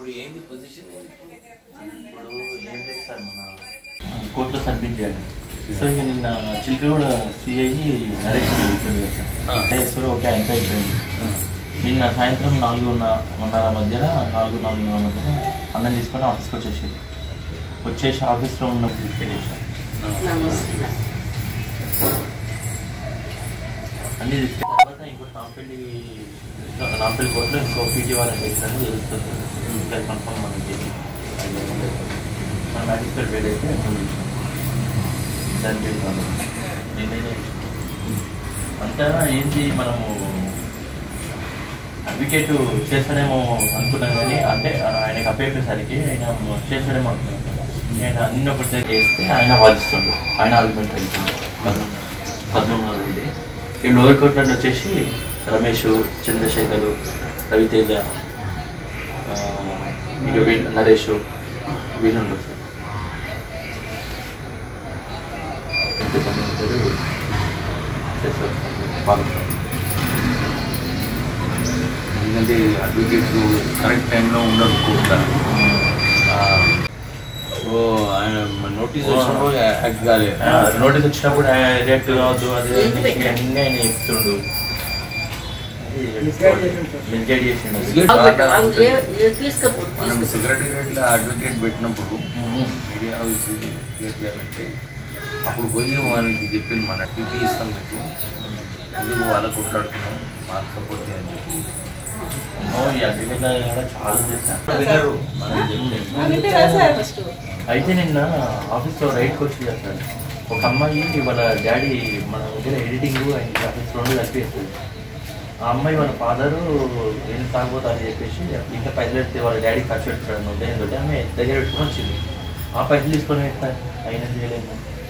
ఇప్పుడు ఏంటి పొజిషన్ ఏంటి ఇప్పుడు ఏం లేదు సార్ మన కోర్టులో సబ్మిట్ చేయాలి సో ఇక నిన్న చిల్క కూడా సిఐ నరేష్ చెప్పింది కదా ఆ. సార్ నరేష్ కూడా ఓకే అంతా అయిపోయింది నిన్న సాయంత్రం నాలుగున్నర మధ్యన నాలుగు నాలుగున్నర మధ్యన అన్నం తీసుకొని ఆఫీస్కి వచ్చేసి వచ్చేసి ఆఫీస్లో ఉన్నప్పుడు తీసుకెళ్ళేసాను అన్ని తీసుకెళ్ళిన తర్వాత ఇంకోటి నాంపల్లి నాంపల్లి కోర్టులో ఇంకో పీటీ వాళ్ళని చేసినట్టు తెలుస్తుంది ఇంకా కన్ఫర్మ్ మనకి మన మ్యాజిస్ట్రేట్ వేడ్ అయితే దానికి నేనే అంతా ఏంటి మనము అడ్వకేట్ చేస్తాడేమో అనుకున్నాం కానీ అంటే ఆయనకు అప్పయ్యేసరికి ఆయన చేస్తాడేమో అనుకున్నాం ఆయన అన్ని ఒకటి దగ్గర చేస్తే ఆయన వాదిస్తుండు ఆయన ఆర్గ్యుమెంట్ వెళ్తుండు పద్మనాభ రెడ్డి ఈ లోయర్ కోర్ట్ నుండి వచ్చేసి రమేష్ చంద్రశేఖర్ రవితేజ ఆ, ఇక వీళ్ళు నరేష్ వీళ్ళు ఉండరు సార్ ఎంతమంది ఉంటారు? చేస్తారు. పాల్గొంటారు. ఎందుకంటే అడ్వకేట్ కరెక్ట్ టైంలో ఉండరు కోర్టులో సో ఆయన నోటీస్ వచ్చినప్పుడు యాక్ట్ కాలేదు ఆ, నోటీస్ వచ్చినప్పుడు ఆయన రియాక్ట్ కావద్దు అది అన్ని అన్ని ఆయన చెప్తుండు మిస్గైడ్ చేసిండు మనం సెక్రటేరియట్లో అడ్వకేట్ పెట్టినప్పుడు మీడియా హౌస్ క్లియర్ చేయాలంటే అప్పుడు పోయి మనకి చెప్పింది మన టీపీ ఇస్తాం మీకు ఎందుకు వాళ్ళ కొట్లాడుతున్నాం మాకు సపోర్ట్ చేయని చెప్పి ఓ, ఈ అడ్వకేట్ లాగా కూడా చాలా చేశాను వినరు మనకి చెప్తే. అయితే నిన్న ఆఫీస్లో రైట్కి వచ్చి చేస్తాడు ఒక అమ్మాయి వాళ్ళ డాడీ మన దగ్గర ఎడిటింగ్ అండ్ ఆఫీస్ రెండు కలిపేస్తుంది ఆ అమ్మాయి వాళ్ళ ఫాదరు ఏం తాగబోతా అని చెప్పేసి ఇంకా పైసలు పెడితే వాళ్ళ డాడీ ఖర్చు పెట్టుకోవడం ఉదయం తోటి ఆమె దగ్గర పెట్టుకొని వచ్చింది ఆ పైసలు తీసుకొని పెడతారు అయినా చేయలేదు